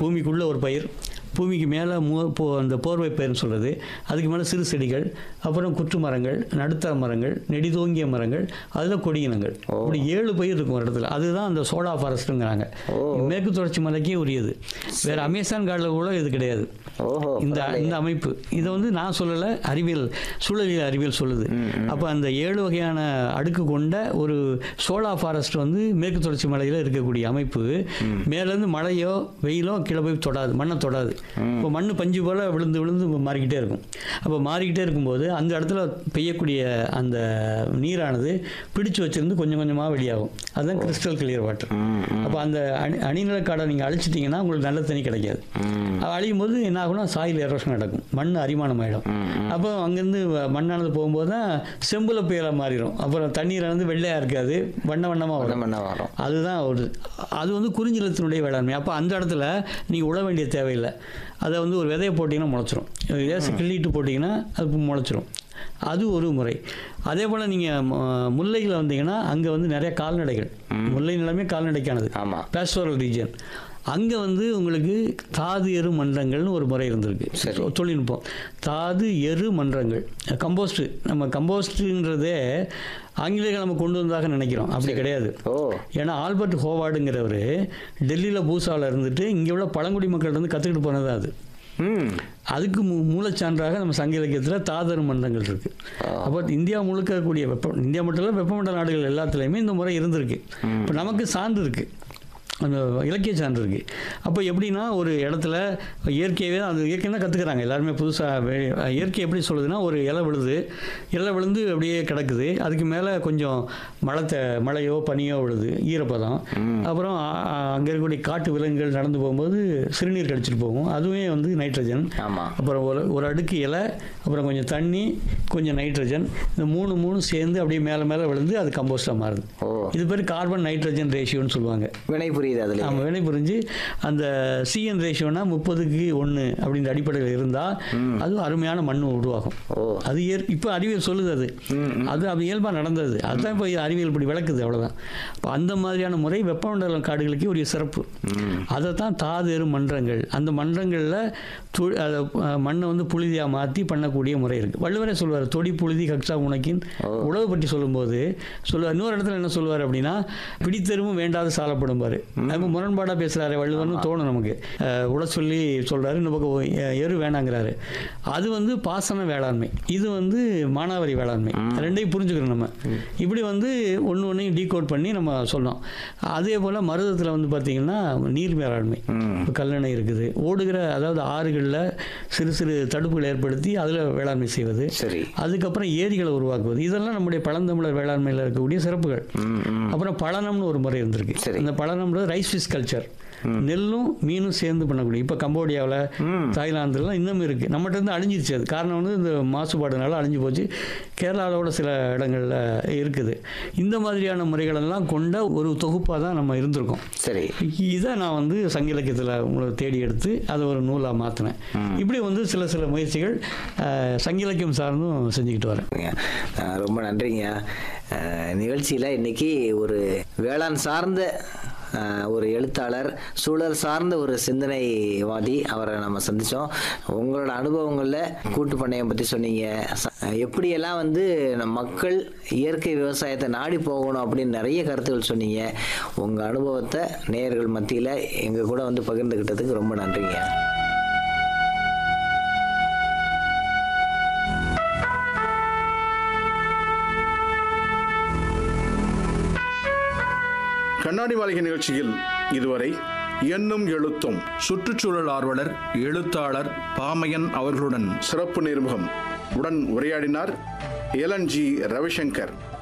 பூமிக்குள்ளே ஒரு பயிர் பூமிக்கு மேலே மோ போ அந்த போர்வை பயிர்னு சொல்கிறது அதுக்கு மேலே சிறு செடிகள் அப்புறம் குற்று மரங்கள் நடுத்தர மரங்கள் நெடிதோங்கிய மரங்கள் அதில் கொடியினங்கள் இப்படி ஏழு பயிர் இருக்கும் ஒரு இடத்துல அதுதான் அந்த சோடா ஃபாரஸ்ட்டுங்கிறாங்க மேற்கு தொடர்ச்சி மலைக்கே உரியது வேறு அமேசான் காடில் கூட இது கிடையாது ஓஹோ இந்த இந்த அமைப்பு இதை வந்து நான் சொல்லலை அறிவியல் சூழலியல் அறிவியல் சொல்லுது அப்போ அந்த ஏழு வகையான அடுக்கு கொண்ட ஒரு சோலா ஃபாரஸ்ட் வந்து மேற்கு தொடர்ச்சி மலையில் இருக்கக்கூடிய அமைப்பு மேலேருந்து மழையோ வெயிலோ கீழே போய் தொடாது மண்ணை தொடாது இப்போ மண் பஞ்சு போல் விழுந்து விழுந்து மாறிக்கிட்டே இருக்கும் அப்போ மாறிக்கிட்டே இருக்கும்போது அந்த இடத்துல பெய்யக்கூடிய அந்த நீரானது பிடிச்சு வச்சிருந்து கொஞ்சம் கொஞ்சமாக வெளியாகும் அதுதான் கிறிஸ்டல் கிளியர் வாட்டர் அப்போ அந்த அணி அணிநிலக்காடை நீங்கள் அழிச்சிட்டிங்கன்னா உங்களுக்கு நல்ல தண்ணி கிடைக்காது அது அழியும் போது என்ன ஆகும்னா சாயில் எரோஷன் நடக்கும் மண் அரிமானம் ஆகிடும் அப்போ அங்கேருந்து மண்ணானது போகும்போது தான் செம்புல புயலாக மாறிடும் அப்புறம் தண்ணீர் வந்து வெள்ளையாக இருக்காது வண்ண வண்ணமாக வரும் நம்ம என்ன வரோம் அதுதான் ஒரு அது வந்து குறிஞ்சிலத்தினுடைய வேளாண்மை அப்போ அந்த இடத்துல நீங்கள் உழ வேண்டிய தேவையில்லை அதை வந்து ஒரு விதையை போட்டிங்கன்னா முளைச்சிரும் லேசு கிள்ளிட்டு போட்டிங்கன்னா அது முளைச்சிரும் அது ஒரு முறை அதே போல் நீங்கள் முல்லையில் வந்தீங்கன்னா அங்கே வந்து நிறைய கால்நடைகள் முல்லை நிலமே கால்நடைக்கானது ஆமா பேஸ்டோரல் ரீஜன் அங்கே வந்து உங்களுக்கு தாது எரு மன்றங்கள்னு ஒரு முறை இருந்திருக்கு சரி. தொ- தொழில்நுட்பம் தாது எரு மன்றங்கள் கம்போஸ்ட் நம்ம கம்போஸ்ட்டுன்றதே ஆங்கிலேயர்கள் நம்ம கொண்டு வந்ததாக நினைக்கிறோம் அப்படி கிடையாது ஓ ஏன்னா ஆல்பர்ட் ஹோவார்டுங்கிறவர் டெல்லியில் பூசாவில் இருந்துட்டு இங்கே உள்ள பழங்குடி மக்கள்கிட்ட இருந்து கற்றுக்கிட்டு போனது அது ம் அதுக்கு மூ மூலச்சான்றாக நம்ம சங்க இலக்கியத்தில் தாதரு மன்றங்கள் இருக்கு அப்போ இந்தியா முழுக்க இருக்கக்கூடிய வெப்ப இந்தியா மட்டும் இல்லை வெப்பமண்டல நாடுகள் எல்லாத்துலேயுமே இந்த முறை இருந்திருக்கு இப்போ நமக்கு சான்று இருக்கு அந்த இலக்கிய சான்று இருக்கு அப்போ எப்படின்னா ஒரு இடத்துல இயற்கையவே அது இயற்கை தான் கற்றுக்குறாங்க எல்லாருமே புதுசாக இயற்கை எப்படி சொல்லுதுன்னா ஒரு இலை விழுது இலை விழுந்து அப்படியே கிடக்குது அதுக்கு மேலே கொஞ்சம் மழை த மழையோ பனியோ விழுது ஈரப்பதம் அப்புறம் அங்கே இருக்கக்கூடிய காட்டு விலங்குகள் நடந்து போகும்போது சிறுநீர் கடிச்சிட்டு போகும் அதுவே வந்து நைட்ரஜன் ஆமா அப்புறம் ஒரு ஒரு அடுக்கு இலை அப்புறம் கொஞ்சம் தண்ணி கொஞ்சம் நைட்ரஜன் இந்த மூணு மூணு சேர்ந்து அப்படியே மேலே மேலே விழுந்து அது கம்போஸ்டாக மாறுது ஓ இது பேர் கார்பன் நைட்ரஜன் ரேஷியோன்னு சொல்லுவாங்க வினை புரியுது அதுல நம்ம வேலை புரிஞ்சு அந்த சிஎன் ரேஷியோனா முப்பதுக்கு ஒன்று அப்படின்ற அடிப்படையில் இருந்தால் அது அருமையான மண் உருவாகும் ஓ அது இயற் இப்போ அறிவியல் சொல்லுது அது அது அது இயல்பாக நடந்தது அதுதான் இப்போ அறிவியல் இப்படி விளக்குது அவ்வளோதான் இப்போ அந்த மாதிரியான முறை வெப்பமண்டல காடுகளுக்கு ஒரு சிறப்பு அதை தான் தாதேறு மன்றங்கள் அந்த மன்றங்களில் து அதை அஹ், மண்ணை வந்து புழுதியாக மாற்றி பண்ணக்கூடிய முறை இருக்குது வள்ளுவரே சொல்வார் தொடி புழுதி கக்ஷா உனக்கின் உழவு பற்றி சொல்லும்போது சொல்லுவார் இன்னொரு இடத்துல என்ன சொல்லுவார் அப்படின்னா பிடித்தெருவும் வேண்டாத சாலப்படும்பாரு நம்ம முரண்பாடாக பேசுகிறாரு வள்ளுவர்னு தோணும் நமக்கு அஹ், உட சொல்லி சொல்கிறாரு இந்த பக்கம் எ- எரு வேணாங்கிறாரு அது வந்து பாசன வேளாண்மை இது வந்து மானாவாரி வேளாண்மை ரெண்டையும் புரிஞ்சுக்கணும் நம்ம இப்படி வந்து ஒன்று ஒன்றையும் டீகோட் பண்ணி நம்ம சொல்லலாம் அதே போல் மருதத்தில் வந்து பார்த்திங்கன்னா நீர் மேலாண்மை இப்போ கல்லணை இருக்குது ஓடுகிற அதாவது ஆறுகளில் சிறு சிறு தடுப்புகள் ஏற்படுத்தி அதில் வேளாண்மை செய்வது சரி அதுக்கப்புறம் ஏரிகளை உருவாக்குவது இதெல்லாம் நம்முடைய பழந்தமிழர் வேளாண்மையில் இருக்கக்கூடிய சிறப்புகள் ம் ம் அப்புறம் பழனம்னு ஒரு முறை இருந்திருக்கு சரி. அந்த பழனம்ன்றது ரைஸ் ஃபிஷ் கல்ச்சர் நெல்லும் மீனும் சேர்ந்து பண்ணக்கூடிய இப்போ கம்போடியாவில் தாய்லாந்துலாம் இன்னும் இருக்குது நம்மகிட்ட இருந்து அழிஞ்சிருச்சு அது காரணம் வந்து இந்த மாசுபாடுனால அழிஞ்சு போச்சு கேரளாவோட சில இடங்களில் இருக்குது இந்த மாதிரியான முறைகளெல்லாம் கொண்ட ஒரு தொகுப்பாக தான் நம்ம இருந்திருக்கோம் சரி இதை நான் வந்து சங்க இலக்கியத்தில் உங்களை தேடி எடுத்து அதை ஒரு நூலாக மாற்றினேன் இப்படி வந்து சில சில முயற்சிகள் அஹ், சங்க இலக்கியம் சார்ந்தும் செஞ்சுக்கிட்டு வரேன் அஹ் ரொம்ப நன்றிங்க அஹ் நிகழ்ச்சியில இன்னைக்கு ஒரு வேளாண் சார்ந்த அஹ், ஒரு எழுத்தாளர் சூழல் சார்ந்த ஒரு சிந்தனைவாதி அவரை நம்ம சந்திச்சோம் உங்களோட அனுபவங்களில் கூட்டு பண்ணையம் பற்றி சொன்னீங்க ச- எப்படியெல்லாம் வந்து நம்ம மக்கள் இயற்கை விவசாயத்தை நாடி போகணும் அப்படின்னு நிறைய கருத்துக்கள் சொன்னீங்க உங்கள் அனுபவத்தை நேயர்கள் மத்தியில் எங்கள் கூட வந்து பகிர்ந்துக்கிட்டதுக்கு ரொம்ப நன்றிங்க கண்ணாடி மாளிகை நிகழ்ச்சியில் இதுவரை எண்ணும் எழுத்தும் சுற்றுச்சூழல் ஆர்வலர் எழுத்தாளர் பாமையன் அவர்களுடன் சிறப்பு நேர்முகம் உடன் உரையாடினார் எலன் ஜி ரவிசங்கர்